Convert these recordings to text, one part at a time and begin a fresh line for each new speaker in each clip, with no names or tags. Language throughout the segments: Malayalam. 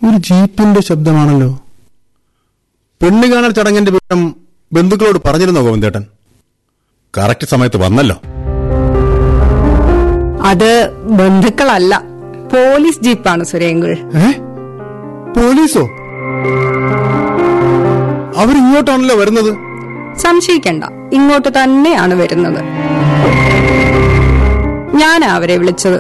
ഒരു ജീപ്പിന്റെ ശബ്ദമാണല്ലോ
പെണ്ണ് കാണൽ ചടങ്ങിന്റെ വിവരം ബന്ധുക്കളോട് പറഞ്ഞിരുന്നോ ഗോവിന്ദേട്ടൻ കറക്റ്റ് സമയത്ത് വന്നല്ലോ
അത് ബന്ധുക്കളല്ല പോലീസ് ജീപ്പാണ് സുരേങ്കുൾ
ഏ പോലീസോ അവരിങ്ങോട്ടാണല്ലോ വരുന്നത്
സംശയിക്കണ്ട ഇങ്ങോട്ട് തന്നെയാണ് വരുന്നത് ഞാനാ അവരെ വിളിച്ചത്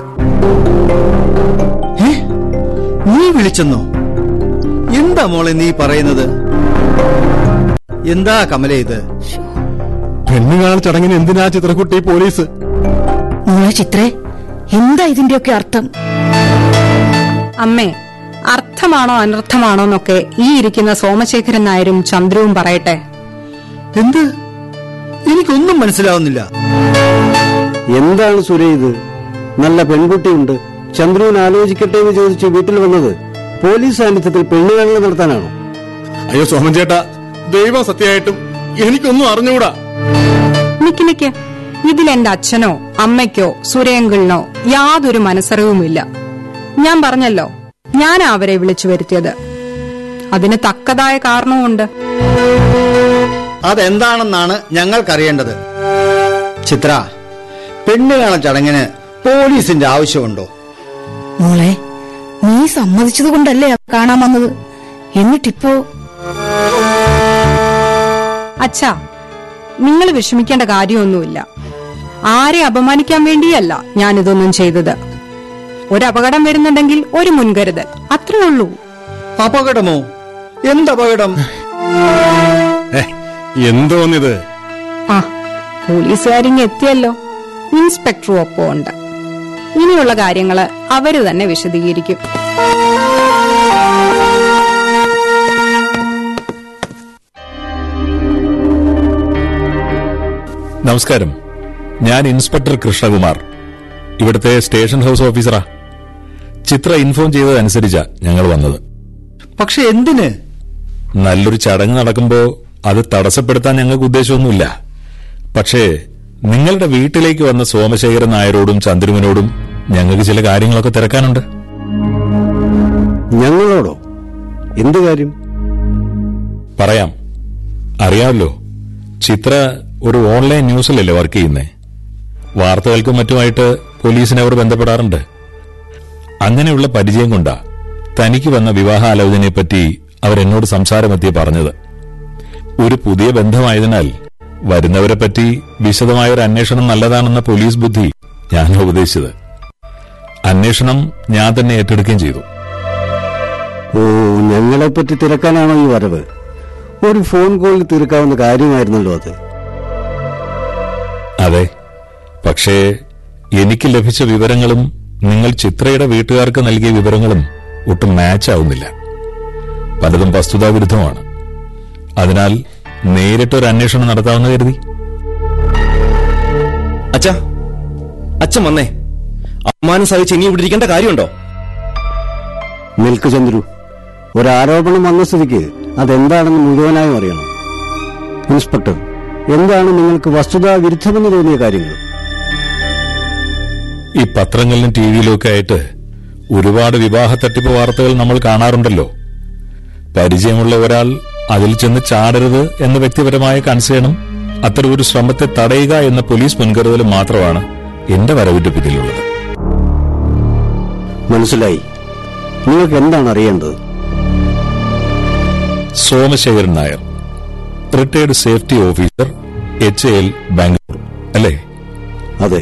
ഏ? നീ വിളിച്ചെന്നോ എന്താ മോളെ നീ പറയുന്നത് എന്താ കമല ഇത്
പെണ്ണ് കാണൽ ചടങ്ങിന് എന്തിനാ ചിത്രക്കുട്ടി പോലീസ്
മോളെ ചിത്രേ എന്താ ഇതിന്റെയൊക്കെ അർത്ഥം
അമ്മേ അർത്ഥമാണോ അനർത്ഥമാണോ എന്നൊക്കെ ഈ ഇരിക്കുന്ന സോമശേഖരൻ നായരും ചന്ദ്രുവും പറയട്ടെ
എന്ത് എനിക്കൊന്നും മനസ്സിലാവുന്നില്ല
എന്താണ് സുരേ ഇത് നല്ല പെൺകുട്ടിയുണ്ട് ചന്ദ്രുവിന് ആലോചിക്കട്ടെ എന്ന് ചോദിച്ച് വീട്ടിൽ വന്നത് പോലീസ് സാന്നിധ്യത്തിൽ പെണ്ണുകാണൽ നടത്താനാണോ
അയ്യോ സോമൻ ചേട്ടാ ദൈവം സത്യമായിട്ടും എനിക്കൊന്നും അറിഞ്ഞുകൂടാ
നിക്ക് നിക്ക് ഇതിൽ എന്റെ അച്ഛനോ അമ്മയ്ക്കോ സുരേങ്കിളിനോ യാതൊരു മനസ്സറിവുമില്ല ഞാൻ പറഞ്ഞല്ലോ ഞാനാ അവരെ വിളിച്ചു വരുത്തിയത് അതിന് തക്കതായ കാരണവുമുണ്ട്
അതെന്താണെന്നാണ് ഞങ്ങൾക്കറിയേണ്ടത് ചിത്ര പെണ്ണ് കാണൽ ചടങ്ങിന് പോലീസിന്റെ ആവശ്യമുണ്ടോ
മോളെ നീ സമ്മതിച്ചത് കൊണ്ടല്ലേ അവ കാണാൻ വന്നത് എന്നിട്ടിപ്പോ
അച്ഛാ നിങ്ങൾ വിഷമിക്കേണ്ട കാര്യമൊന്നുമില്ല ആരെ അപമാനിക്കാൻ വേണ്ടിയല്ല ഞാനിതൊന്നും ചെയ്തത് ഒരപകടം വരുന്നുണ്ടെങ്കിൽ ഒരു മുൻകരുതൽ അത്രേ ഉള്ളൂ
അപകടമോ എന്തപകടം
ഏ, എന്തോന്നിത്
ആ പോലീസുകാരിങ്ങ് എത്തിയല്ലോ ഇൻസ്പെക്ടറും ഒപ്പം ഉണ്ട് ഇനിയുള്ള കാര്യങ്ങള് അവര് തന്നെ വിശദീകരിക്കും
നമസ്കാരം ഞാൻ ഇൻസ്പെക്ടർ കൃഷ്ണകുമാർ ഇവിടുത്തെ സ്റ്റേഷൻ ഹൌസ് ഓഫീസറാ ചിത്ര ഇൻഫോം ചെയ്തതനുസരിച്ചാ ഞങ്ങൾ വന്നത്
പക്ഷെ എന്തിന്
നല്ലൊരു ചടങ്ങ് നടക്കുമ്പോ അത് തടസ്സപ്പെടുത്താൻ ഞങ്ങൾക്ക് ഉദ്ദേശമൊന്നുമില്ല പക്ഷേ നിങ്ങളുടെ വീട്ടിലേക്ക് വന്ന സോമശേഖരൻ നായരോടും ചന്ദ്രുവിനോടും ഞങ്ങൾക്ക് ചില കാര്യങ്ങളൊക്കെ തിരക്കാനുണ്ട്
ഞങ്ങളോടോ എന്ത് കാര്യം
പറയാം അറിയാമല്ലോ ചിത്ര ഒരു ഓൺലൈൻ ന്യൂസിലല്ലേ വർക്ക് ചെയ്യുന്നേ വാർത്തകൾക്കും മറ്റുമായിട്ട് പോലീസിനെ അവർ ബന്ധപ്പെടാറുണ്ട് അങ്ങനെയുള്ള പരിചയം കൊണ്ടാ തനിക്ക് വന്ന വിവാഹാലോചനയെപ്പറ്റി അവരെന്നോട് സംസാരമെത്തിയ പറഞ്ഞത് ഒരു പുതിയ ബന്ധമായതിനാൽ വരുന്നവരെപ്പറ്റി വിശദമായൊരു അന്വേഷണം നല്ലതാണെന്ന പോലീസ് ബുദ്ധി ഞാൻ ഉപദേശിച്ചത് അന്വേഷണം ഞാൻ തന്നെ ഏറ്റെടുക്കുകയും ചെയ്തു
ഓ ഞങ്ങളെപ്പറ്റി തിരക്കാനാണോ ഈ വരവ് ഒരു ഫോൺ കോളിൽ തീർക്കാവുന്ന കാര്യമായിരുന്നല്ലോ അത്
അതെ പക്ഷേ എനിക്ക് ലഭിച്ച വിവരങ്ങളും നിങ്ങൾ ചിത്രയുടെ വീട്ടുകാർക്ക് നൽകിയ വിവരങ്ങളും ഒട്ടും മാച്ച് ആവുന്നില്ല പലതും വസ്തുതാവിരുദ്ധമാണ് അതിനാൽ നേരിട്ടൊരു അന്വേഷണം നടത്താമെന്ന് കരുതി
അച്ഛാ അച്ഛൻ വന്നേ അപമാനം സഹിച്ച് ഇനി ഇവിടെ ഇരിക്കേണ്ട കാര്യമുണ്ടോ
നിൽക്ക് ചന്ദ്രു ഒരാരോപണം വന്ന സ്ഥിതിക്ക് അതെന്താണെന്ന് മുഴുവനായും അറിയണം ഇൻസ്പെക്ടർ എന്താണ് നിങ്ങൾക്ക് വസ്തുതാ വിരുദ്ധമെന്ന് തോന്നിയ കാര്യങ്ങൾ
ഈ പത്രങ്ങളിലും ടി വിയിലും ഒക്കെ ആയിട്ട് ഒരുപാട് വിവാഹ തട്ടിപ്പ് വാർത്തകൾ നമ്മൾ കാണാറുണ്ടല്ലോ പരിചയമുള്ള ഒരാൾ അതിൽ ചെന്ന് ചാടരുത് എന്ന വ്യക്തിപരമായ കൺസേണും അത്തരം ഒരു ശ്രമത്തെ തടയുക എന്ന പോലീസ് മുൻകരുതലും മാത്രമാണ് എന്റെ വരവിന്റെ പിന്നിലുള്ളത്
മനസ്സിലായി നിങ്ങൾക്ക് എന്താണ് അറിയേണ്ടത്
Somasekharan Nair retired safety officer H L Bangalore അല്ലേ
അതെ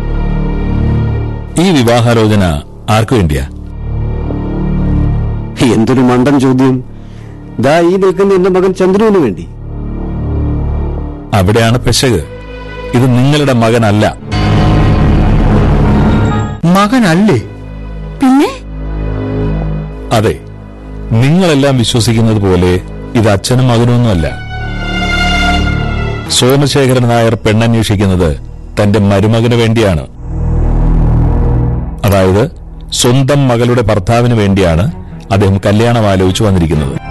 ഈ വിവാഹാലോചന ആർക്കു വേണ്ടിയാ
എന്തൊരു മണ്ടൻ ചോദ്യം ദാ ഈ നിൽക്കുന്ന എന്റെ മകൻ ചന്ദ്രുവിന് വേണ്ടി
അവിടെയാണ് പെശക് ഇത് നിങ്ങളുടെ മകനല്ല
മകനല്ലേ
പിന്നെ
അതെ നിങ്ങളെല്ലാം വിശ്വസിക്കുന്നത് പോലെ ഇത് അച്ഛനും മകനൊന്നുമല്ല സോമശേഖരൻ നായർ പെണ്ണന്വേഷിക്കുന്നത് തന്റെ മരുമകന് വേണ്ടിയാണ് അതായത് സ്വന്തം മകളുടെ ഭർത്താവിന് വേണ്ടിയാണ് അദ്ദേഹം കല്യാണം ആലോചിച്ചു വന്നിരിക്കുന്നത്